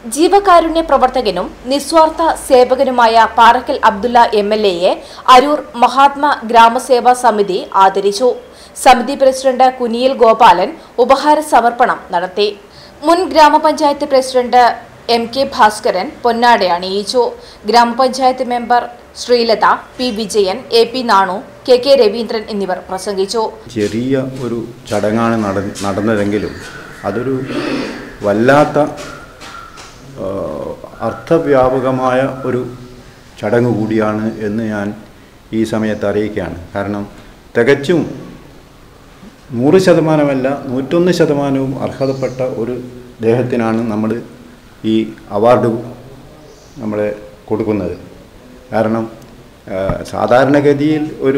ജീവകാരുണ്യ പ്രവർത്തകനും നിസ്വാർത്ഥ സേവകനുമായ പാറക്കൽ അബ്ദുള്ള എം എൽ എയെ അരൂർ മഹാത്മാ ഗ്രാമസേവാ സമിതി ആദരിച്ചു സമിതി പ്രസിഡന്റ് കുനിയിൽ ഗോപാലൻ ഉപഹാര സമർപ്പണം നടത്തി മുൻ ഗ്രാമപഞ്ചായത്ത് പ്രസിഡന്റ് എം കെ ഭാസ്കരൻ പൊന്നാട അണിയിച്ചു grama panchayat member Sreelatha P Vijayan A P Nanu K K Raveendran എന്നിവർ പ്രസംഗിച്ചു ചെറിയ ഒരു ചടങ്ങാണ് നട നടന്നതെങ്കിലും അതൊരു വല്ലാത്ത ആ, അർത്ഥവ്യാപകമായ ഒരു ചടങ്ങ് കൂടിയാണ് എന്ന് ഞാൻ ഈ സമയത്ത് അറിയിക്കുകയാണ് കാരണം തികച്ചും നൂറ് ശതമാനമല്ല നൂറ്റൊന്ന് ശതമാനവും അർഹതപ്പെട്ട ഒരു ദേഹത്തിനാണ് നമ്മൾ ഈ അവാർഡ് നമ്മളെ കൊടുക്കുന്നത് കാരണം ആ, സാധാരണഗതിയിൽ ഒരു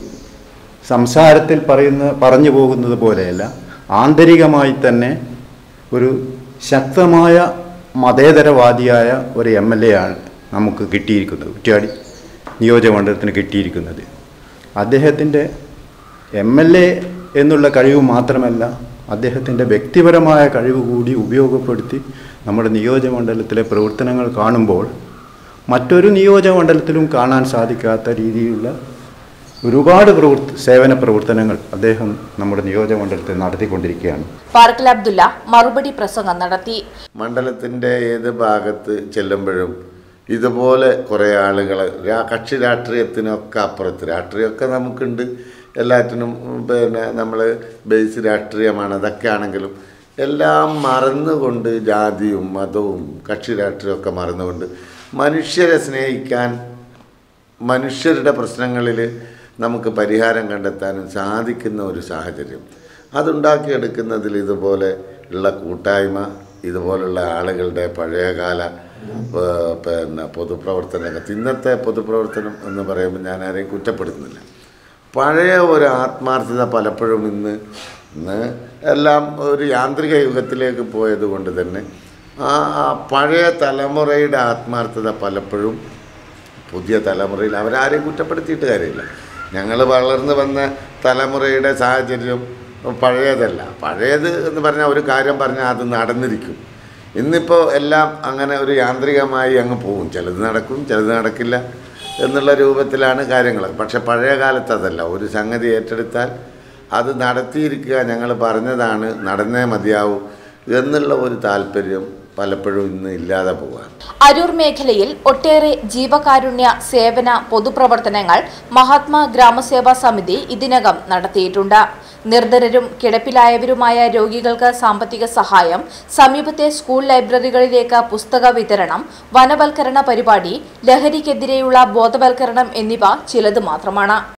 സംസാരത്തിൽ പറയുന്ന പറഞ്ഞു പോകുന്നത് പോലെയല്ല ആന്തരികമായി തന്നെ ഒരു ശക്തമായ മതേതരവാദിയായ ഒരു എം എൽ എ ആണ് നമുക്ക് കിട്ടിയിരിക്കുന്നത് കുറ്റ്യാടി നിയോജകമണ്ഡലത്തിന് കിട്ടിയിരിക്കുന്നത് അദ്ദേഹത്തിൻ്റെ എം എൽ എ എന്നുള്ള കഴിവ് മാത്രമല്ല അദ്ദേഹത്തിൻ്റെ വ്യക്തിപരമായ കഴിവ് കൂടി ഉപയോഗപ്പെടുത്തി നമ്മുടെ നിയോജകമണ്ഡലത്തിലെ പ്രവർത്തനങ്ങൾ കാണുമ്പോൾ മറ്റൊരു നിയോജകമണ്ഡലത്തിലും കാണാൻ സാധിക്കാത്ത രീതിയിലുള്ള ഒരുപാട് പ്രവർത്ത സേവന പ്രവർത്തനങ്ങൾ അദ്ദേഹം നമ്മുടെ നിയോജകമണ്ഡലത്തിൽ നടത്തിക്കൊണ്ടിരിക്കുകയാണ് പാറക്കൽ അബ്ദുള്ള മറുപടി പ്രസംഗം നടത്തി മണ്ഡലത്തിൻ്റെ ഏത് ഭാഗത്ത് ചെല്ലുമ്പോഴും ഇതുപോലെ കുറേ ആളുകൾ രാ കക്ഷി രാഷ്ട്രീയത്തിനൊക്കെ അപ്പുറത്ത് രാഷ്ട്രീയമൊക്കെ നമുക്കുണ്ട് എല്ലാറ്റിനും ഉം, പിന്നെ നമ്മൾ ബേസ് രാഷ്ട്രീയമാണ് അതൊക്കെ ആണെങ്കിലും എല്ലാം മറന്നുകൊണ്ട് ജാതിയും മതവും കക്ഷി രാഷ്ട്രീയമൊക്കെ മറന്നുകൊണ്ട് മനുഷ്യരെ സ്നേഹിക്കാൻ മനുഷ്യരുടെ പ്രശ്നങ്ങളിൽ നമുക്ക് പരിഹാരം കണ്ടെത്താനും സാധിക്കുന്ന ഒരു സാഹചര്യം അതുണ്ടാക്കിയെടുക്കുന്നതിൽ ഇതുപോലെ ഉള്ള കൂട്ടായ്മ ഇതുപോലുള്ള ആളുകളുടെ പഴയകാല ഏർ, പിന്നെ പൊതുപ്രവർത്തന രംഗത്ത് ഇന്നത്തെ പൊതുപ്രവർത്തനം എന്ന് പറയുമ്പോൾ ഞാൻ ആരെയും കുറ്റപ്പെടുത്തുന്നില്ല പഴയ ഒരു ആത്മാർത്ഥത പലപ്പോഴും ഇന്ന് ഇന്ന് എല്ലാം ഒരു യാന്ത്രിക യുഗത്തിലേക്ക് പോയത് കൊണ്ട് തന്നെ ആ ആ പഴയ തലമുറയുടെ ആത്മാർത്ഥത പലപ്പോഴും പുതിയ തലമുറയിൽ അവരാരെയും കുറ്റപ്പെടുത്തിയിട്ട് കാര്യമില്ല ഞങ്ങൾ വളർന്നു വന്ന തലമുറയുടെ സാഹചര്യം പഴയതല്ല പഴയത് എന്ന് പറഞ്ഞാൽ ഒരു കാര്യം പറഞ്ഞാൽ അത് നടന്നിരിക്കും ഇന്നിപ്പോൾ എല്ലാം അങ്ങനെ ഒരു യാന്ത്രികമായി അങ്ങ് പോകും ചിലത് നടക്കും ചിലത് നടക്കില്ല എന്നുള്ള രൂപത്തിലാണ് കാര്യങ്ങൾ പക്ഷെ പഴയ കാലത്ത് അതല്ല ഒരു സംഗതി ഏറ്റെടുത്താൽ അത് നടത്തിയിരിക്കുക ഞങ്ങൾ പറഞ്ഞതാണ് നടന്നേ മതിയാവൂ എന്നുള്ള ഒരു താല്പര്യം പലപ്പോഴും ഇന്ന് ഇല്ലാതെ പോകാം അരൂർ മേഖലയിൽ ഒട്ടേറെ ജീവകാരുണ്യ സേവന പൊതുപ്രവർത്തനങ്ങൾ മഹാത്മാ ഗ്രാമസേവാ സമിതി ഇതിനകം നടത്തിയിട്ടുണ്ട് നിർധനരും കിടപ്പിലായവരുമായ രോഗികൾക്ക് സാമ്പത്തിക സഹായം സമീപത്തെ സ്കൂൾ ലൈബ്രറികളിലേക്ക് പുസ്തക വിതരണം വനവൽക്കരണ പരിപാടി ലഹരിക്കെതിരെയുള്ള ബോധവൽക്കരണം എന്നിവ ചിലത് മാത്രമാണ്